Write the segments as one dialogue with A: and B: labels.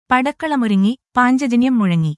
A: പടക്കളമൊരുങ്ങി പാഞ്ചജന്യം മുഴങ്ങി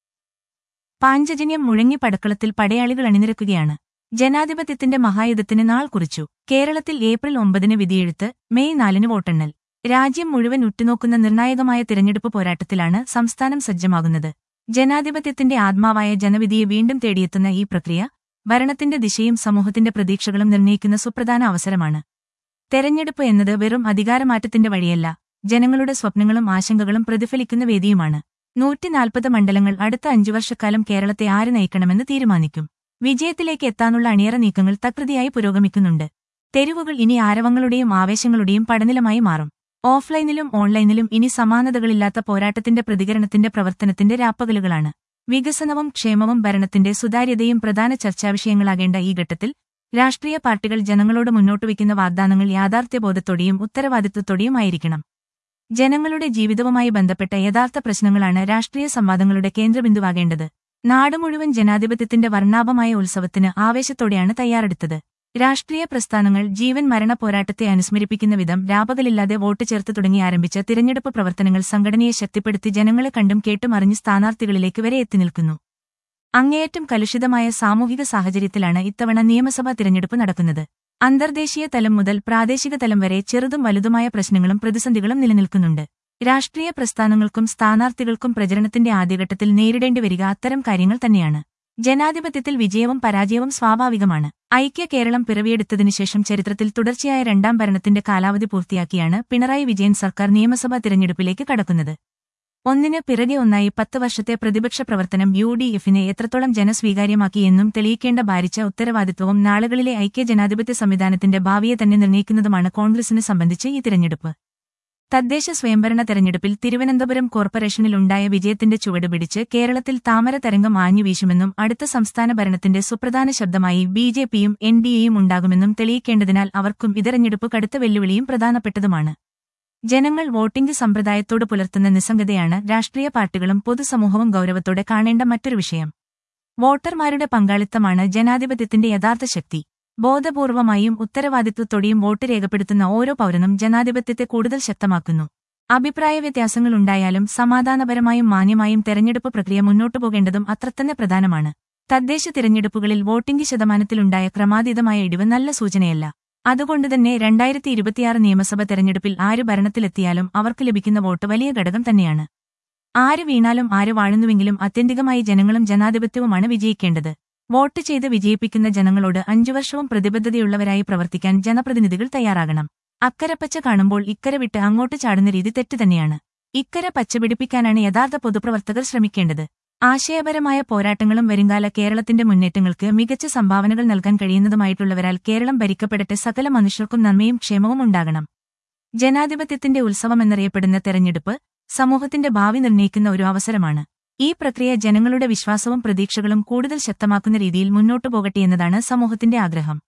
A: പാഞ്ചജന്യം മുഴങ്ങി പടക്കളത്തിൽ പടയാളികൾ അണിനിരക്കുകയാണ് ജനാധിപത്യത്തിന്റെ മഹായുധത്തിന് നാൾ കുറിച്ചു കേരളത്തിൽ ഏപ്രിൽ ഒമ്പതിന് വിധിയെഴുത്ത് മെയ് നാലിന് വോട്ടെണ്ണൽ രാജ്യം മുഴുവൻ ഉറ്റുനോക്കുന്ന നിർണായകമായ തിരഞ്ഞെടുപ്പ് പോരാട്ടത്തിലാണ് സംസ്ഥാനം സജ്ജമാകുന്നത് ജനാധിപത്യത്തിന്റെ ആത്മാവായ ജനവിധിയെ വീണ്ടും തേടിയെത്തുന്ന ഈ പ്രക്രിയ ഭരണത്തിന്റെ ദിശയും സമൂഹത്തിന്റെ പ്രതീക്ഷകളും നിർണ്ണയിക്കുന്ന സുപ്രധാന അവസരമാണ് തെരഞ്ഞെടുപ്പ് എന്നത് വെറും അധികാരമാറ്റത്തിന്റെ വഴിയല്ല ജനങ്ങളുടെ സ്വപ്നങ്ങളും ആശങ്കകളും പ്രതിഫലിക്കുന്ന വേദിയുമാണ് നൂറ്റിനാൽപ്പത് മണ്ഡലങ്ങൾ അടുത്ത അഞ്ചു വർഷക്കാലം കേരളത്തെ ആര് നയിക്കണമെന്ന് തീരുമാനിക്കും വിജയത്തിലേക്ക് എത്താനുള്ള അണിയറ നീക്കങ്ങൾ തകൃതിയായി പുരോഗമിക്കുന്നുണ്ട് തെരുവുകൾ ഇനി ആരവങ്ങളുടെയും ആവേശങ്ങളുടെയും പടനിലമായി മാറും ഓഫ്ലൈനിലും ഓൺലൈനിലും ഇനി സമാനതകളില്ലാത്ത പോരാട്ടത്തിന്റെ പ്രതികരണത്തിന്റെ പ്രവർത്തനത്തിന്റെ രാപ്പകലുകളാണ് വികസനവും ക്ഷേമവും ഭരണത്തിന്റെ സുതാര്യതയും പ്രധാന ചർച്ചാവിഷയങ്ങളാകേണ്ട ഈ ഘട്ടത്തിൽ രാഷ്ട്രീയ പാർട്ടികൾ ജനങ്ങളോട് മുന്നോട്ടുവയ്ക്കുന്ന വാഗ്ദാനങ്ങൾ യാഥാർത്ഥ്യബോധത്തോടെയും ഉത്തരവാദിത്വത്തോടെയും ആയിരിക്കണം ജനങ്ങളുടെ ജീവിതവുമായി ബന്ധപ്പെട്ട യഥാർത്ഥ പ്രശ്നങ്ങളാണ് രാഷ്ട്രീയ സംവാദങ്ങളുടെ കേന്ദ്രബിന്ദുവാകേണ്ടത് നാട് മുഴുവൻ ജനാധിപത്യത്തിന്റെ വർണ്ണാഭമായ ഉത്സവത്തിന് ആവേശത്തോടെയാണ് തയ്യാറെടുത്തത് രാഷ്ട്രീയ പ്രസ്ഥാനങ്ങൾ ജീവൻ മരണ പോരാട്ടത്തെ അനുസ്മരിപ്പിക്കുന്ന വിധം രാപകലില്ലാതെ വോട്ട് ചേർത്ത് തുടങ്ങി ആരംഭിച്ച തിരഞ്ഞെടുപ്പ് പ്രവർത്തനങ്ങൾ സംഘടനയെ ശക്തിപ്പെടുത്തി ജനങ്ങളെ കണ്ടും കേട്ടും അറിഞ്ഞ് സ്ഥാനാർത്ഥികളിലേക്ക് വരെ എത്തി നിൽക്കുന്നു അങ്ങേയറ്റം കലുഷിതമായ സാമൂഹിക സാഹചര്യത്തിലാണ് ഇത്തവണ നിയമസഭാ തിരഞ്ഞെടുപ്പ് നടക്കുന്നത് അന്തർദേശീയ തലം മുതൽ പ്രാദേശിക തലം വരെ ചെറുതും വലുതുമായ പ്രശ്നങ്ങളും പ്രതിസന്ധികളും നിലനിൽക്കുന്നുണ്ട് രാഷ്ട്രീയ പ്രസ്ഥാനങ്ങൾക്കും സ്ഥാനാർത്ഥികൾക്കും പ്രചരണത്തിന്റെ ആദ്യഘട്ടത്തിൽ നേരിടേണ്ടി വരിക അത്തരം കാര്യങ്ങൾ തന്നെയാണ് ജനാധിപത്യത്തിൽ വിജയവും പരാജയവും സ്വാഭാവികമാണ് ഐക്യ കേരളം പിറവിയെടുത്തതിനുശേഷം ചരിത്രത്തിൽ തുടർച്ചയായ രണ്ടാം ഭരണത്തിന്റെ കാലാവധി പൂർത്തിയാക്കിയാണ് പിണറായി വിജയൻ സർക്കാർ നിയമസഭാ തിരഞ്ഞെടുപ്പിലേക്ക് കടക്കുന്നത് ഒന്നിന് പിറകെ ഒന്നായി പത്ത് വർഷത്തെ പ്രതിപക്ഷ പ്രവർത്തനം യു ഡി എഫിനെ എത്രത്തോളം ജനസ്വീകാര്യമാക്കിയെന്നും തെളിയിക്കേണ്ട ഭാരിച്ച ഉത്തരവാദിത്വവും നാളുകളിലെ ഐക്യ ജനാധിപത്യ സംവിധാനത്തിന്റെ ഭാവിയെ തന്നെ നിർണ്ണയിക്കുന്നതുമാണ് കോൺഗ്രസിനെ സംബന്ധിച്ച് ഈ തിരഞ്ഞെടുപ്പ് തദ്ദേശ സ്വയംഭരണ തെരഞ്ഞെടുപ്പിൽ തിരുവനന്തപുരം കോർപ്പറേഷനിലുണ്ടായ വിജയത്തിന്റെ ചുവട് പിടിച്ച് കേരളത്തിൽ താമര തരംഗം ആഞ്ഞുവീശുമെന്നും അടുത്ത സംസ്ഥാന ഭരണത്തിന്റെ സുപ്രധാന ശബ്ദമായി ബി ജെ പിയും എൻ ഡി എയും ഉണ്ടാകുമെന്നും തെളിയിക്കേണ്ടതിനാൽ അവർക്കും ഈ തെരഞ്ഞെടുപ്പ് കടുത്ത വെല്ലുവിളിയും പ്രധാനപ്പെട്ടതുമാണ് ജനങ്ങൾ വോട്ടിംഗ് സമ്പ്രദായത്തോട് പുലർത്തുന്ന നിസ്സംഗതയാണ് രാഷ്ട്രീയ പാർട്ടികളും പൊതുസമൂഹവും ഗൌരവത്തോടെ കാണേണ്ട മറ്റൊരു വിഷയം വോട്ടർമാരുടെ പങ്കാളിത്തമാണ് ജനാധിപത്യത്തിന്റെ യഥാർത്ഥ ശക്തി ബോധപൂർവമായും ഉത്തരവാദിത്വത്തോടെയും വോട്ട് രേഖപ്പെടുത്തുന്ന ഓരോ പൗരനും ജനാധിപത്യത്തെ കൂടുതൽ ശക്തമാക്കുന്നു അഭിപ്രായ വ്യത്യാസങ്ങളുണ്ടായാലും സമാധാനപരമായും മാന്യമായും തെരഞ്ഞെടുപ്പ് പ്രക്രിയ മുന്നോട്ടു പോകേണ്ടതും അത്രത്തന്നെ പ്രധാനമാണ് തദ്ദേശ തിരഞ്ഞെടുപ്പുകളിൽ വോട്ടിംഗ് ശതമാനത്തിലുണ്ടായ ക്രമാതീതമായ ഇടിവ് നല്ല സൂചനയല്ല അതുകൊണ്ടുതന്നെ രണ്ടായിരത്തി ഇരുപത്തിയാറ് നിയമസഭ തെരഞ്ഞെടുപ്പിൽ ആര് ഭരണത്തിലെത്തിയാലും അവർക്ക് ലഭിക്കുന്ന വോട്ട് വലിയ ഘടകം തന്നെയാണ് ആര് വീണാലും ആര് വാഴുന്നുവെങ്കിലും ആത്യന്തികമായി ജനങ്ങളും ജനാധിപത്യവുമാണ് വിജയിക്കേണ്ടത് വോട്ട് ചെയ്ത് വിജയിപ്പിക്കുന്ന ജനങ്ങളോട് അഞ്ചു വർഷവും പ്രതിബദ്ധതയുള്ളവരായി പ്രവർത്തിക്കാൻ ജനപ്രതിനിധികൾ തയ്യാറാകണം അക്കരെ പച്ച കാണുമ്പോൾ ഇക്കര വിട്ട് അങ്ങോട്ട് ചാടുന്ന രീതി തെറ്റു തന്നെയാണ് ഇക്കര പച്ചപിടിപ്പിക്കാനാണ് യഥാർത്ഥ പൊതുപ്രവർത്തകർ ശ്രമിക്കേണ്ടത് ആശയപരമായ പോരാട്ടങ്ങളും വരുംകാല കേരളത്തിന്റെ മുന്നേറ്റങ്ങൾക്ക് മികച്ച സംഭാവനകൾ നൽകാൻ കഴിയുന്നതുമായിട്ടുള്ളവരാൽ കേരളം ഭരിക്കപ്പെടട്ടെ സകല മനുഷ്യർക്കും നന്മയും ക്ഷേമവും ഉണ്ടാകണം ജനാധിപത്യത്തിന്റെ ഉത്സവമെന്നറിയപ്പെടുന്ന തെരഞ്ഞെടുപ്പ് സമൂഹത്തിന്റെ ഭാവി നിർണ്ണയിക്കുന്ന ഒരു അവസരമാണ് ഈ പ്രക്രിയ ജനങ്ങളുടെ വിശ്വാസവും പ്രതീക്ഷകളും കൂടുതൽ ശക്തമാക്കുന്ന രീതിയിൽ മുന്നോട്ടു പോകട്ടെയെന്നതാണ് സമൂഹത്തിന്റെ ആഗ്രഹം